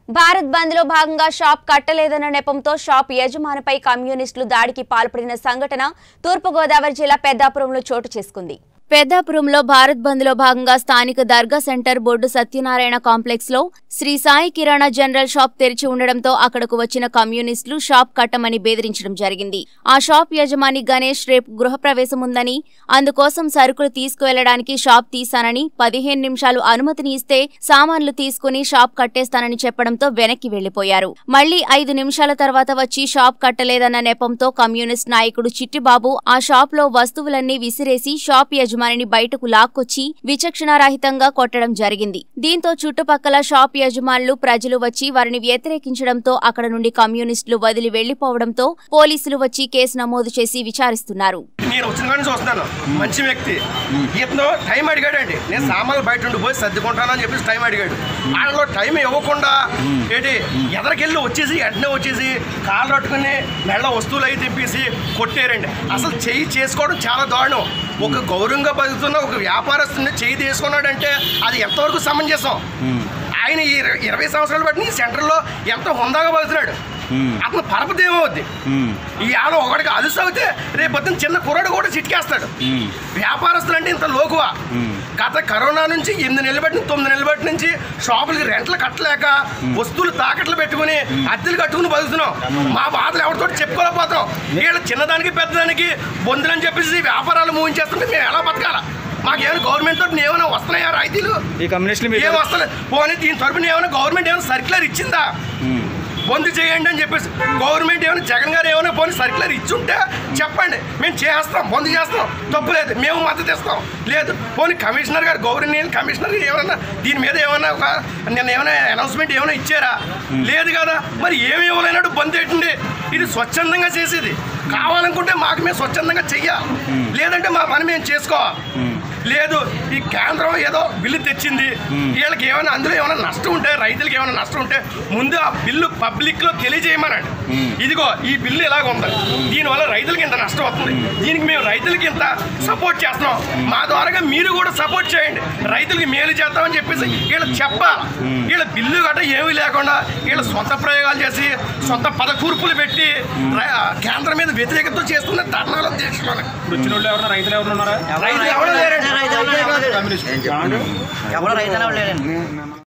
భారత్ బంద్ లో భాగంగా షాప్ కట్టలేదన్న నెపంతో షాప్ యజమానిపై కమ్యూనిస్టులు దాడికి పాల్పడిన సంఘటన తూర్పుగోదావరి జిల్లా పెద్దాపురంలో చోటు చేసుకుంది పెద్దాపురంలో భారత్ బంద్ లో భాగంగా స్థానిక dargah centre board Satyanarayana complex లో శ్రీ సాయి కిరాణా జనరల్ షాప్ తెరిచి ఉండడంతో అక్కడకు వచ్చిన కమ్యూనిస్టులు షాప్ కట్టమని బెదిరించడం జరిగింది ఆ షాప్ యజమాని గణేష్ రేపు గృహప్రవేశం ఉందని అందుకోసం సరుకులు తీసుకువెళ్లడానికి షాప్ తీశానని పదిహేను నిమిషాలు అనుమతిని ఇస్తే సామాన్లు తీసుకుని షాప్ కట్టేస్తానని చెప్పడంతో వెనక్కి వెళ్లిపోయారు మళ్లీ ఐదు నిమిషాల తర్వాత వచ్చి షాప్ కట్టలేదన్న నెపంతో కమ్యూనిస్ట్ నాయకుడు చిట్టిబాబు ఆ షాప్ లో వస్తువులన్నీ విసిరేసి షాప్ యజమానిని బయటకు లాక్కొచ్చి విచక్షణారహితంగా కొట్టడం జరిగింది దీంతో చుట్టుపక్కల షాప్ యజమానులు ప్రజలు వచ్చి వారిని వ్యతిరేకించడంతో అక్కడ నుండి కమ్యూనిస్టులు వదిలి వెళ్లిపోవడంతో పోలీసులు వచ్చి కేసు నమోదు చేసి విచారిస్తున్నారు నేను వచ్చిన కానీ చూస్తున్నాను మంచి వ్యక్తి ఇతను టైం అడిగాడండి నేను సామాన్లు బయట ఉండి పోయి సర్దుకుంటాను అని చెప్పేసి టైం అడిగాడు వాళ్ళలో టైం ఇవ్వకుండా ఏంటి ఎదరికెళ్ళి వచ్చేసి వెంటనే వచ్చేసి కాళ్ళు పట్టుకుని మెళ్ళ వస్తువులు అవి తెప్పేసి కొట్టారండి అసలు చెయ్యి చేసుకోవడం చాలా దారుణం ఒక గౌరవంగా బతుకుతున్న ఒక వ్యాపారస్తుని చెయ్యి తీసుకున్నాడంటే అది ఎంతవరకు సమంజసం ఆయన ఈ ఇర- ఇరవై సంవత్సరాలు బట్టి ఈ సెంటర్లో ఎంత హుందాగా బతుకుతున్నాడు అతను పరపతి ఏమవుద్ది ఈ ఆలో ఒకటికి అలుసు అవుతే రేపు పొద్దున్న చిన్న కుర్రాడు కూడా చిట్కేస్తాడు వ్యాపారస్తులు అంటే ఇంత లోకువా గత కరోనా నుంచి ఎనిమిది నెలలు బట్టి తొమ్మిది నెలలు బట్టి నుంచి షాపులకి రెంట్లు కట్టలేక వస్తువులు తాకట్లు పెట్టుకుని అద్దెలు కట్టుకుని బతుకుతున్నాం మా బాధలు ఎవరితో చెప్పుకోలేకపోతాం వీళ్ళు చిన్నదానికి పెద్దదానికి బొందులని చెప్పేసి వ్యాపారాలు మూవించేస్తుంటే మేము ఎలా బతకాలా మాకేమైనా గవర్నమెంట్ తోటి ఏమైనా వస్తున్నాయా రాయితీలు ఈ కమ్యూనిస్టులు మీకు ఏం వస్తలేదు పోనీ దీని తరపున ఏమైనా గవర్నమెంట్ ఏమైనా సర్క్యులర్ ఇచ్చిందా బంద్ చేయండి అని చెప్పేసి గవర్నమెంట్ ఏమైనా జగన్ గారు ఏమైనా పోనీ సర్క్యులర్ ఇచ్చుంటే చెప్పండి మేము చేస్తాం బంద్ చేస్తాం తప్పు లేదు మేము మద్దతు ఇస్తాం లేదు పోనీ కమిషనర్ గారు గవర్నమెంట్ కమిషనర్ ఏమైనా దీని మీద ఏమైనా ఒక నిన్న ఏమైనా అనౌన్స్మెంట్ ఏమైనా ఇచ్చారా లేదు కదా మరి ఏమి ఇవ్వలేనట్టు బంద్ ఏంటండి ఇది స్వచ్ఛందంగా చేసేది కావాలనుకుంటే మాకు మేము స్వచ్ఛందంగా చెయ్యాలి లేదంటే మా పని మేము చేసుకోవాలి లేదు ఈ కేంద్రం ఏదో బిల్లు తెచ్చింది వీళ్ళకి ఏమైనా అందులో ఏమైనా నష్టం ఉంటే రైతులకి ఏమైనా నష్టం ఉంటే ముందు ఆ బిల్లు పబ్లిక్ లో తెలియజేయమనండి ఇదిగో ఈ బిల్లు ఇలాగ ఉంది దీనివల్ల రైతులకి ఇంత నష్టం వస్తుంది దీనికి మేము రైతులకి ఇంత సపోర్ట్ చేస్తున్నాం మా ద్వారాగా మీరు కూడా సపోర్ట్ చేయండి రైతులకి మేలు చేస్తామని చెప్పేసి వీళ్ళు చెప్పాలి వీళ్ళ బిల్లు గట్రా ఏమీ లేకుండా వీళ్ళ సొంత ప్రయోగాలు చేసి సొంత పదకూర్పులు పెట్టి రై- కేంద్రం మీద వ్యతిరేకత చేస్తున్న ధర్నాలు దేశంలో వచ్చిన వాళ్ళు ఎవరన్నా రైతులు ఎవరు ఉన్నారా రైతులు ఎవరు లేరండి కమ్యూనిస్ట్ ఎవరు రైతులు లేరండి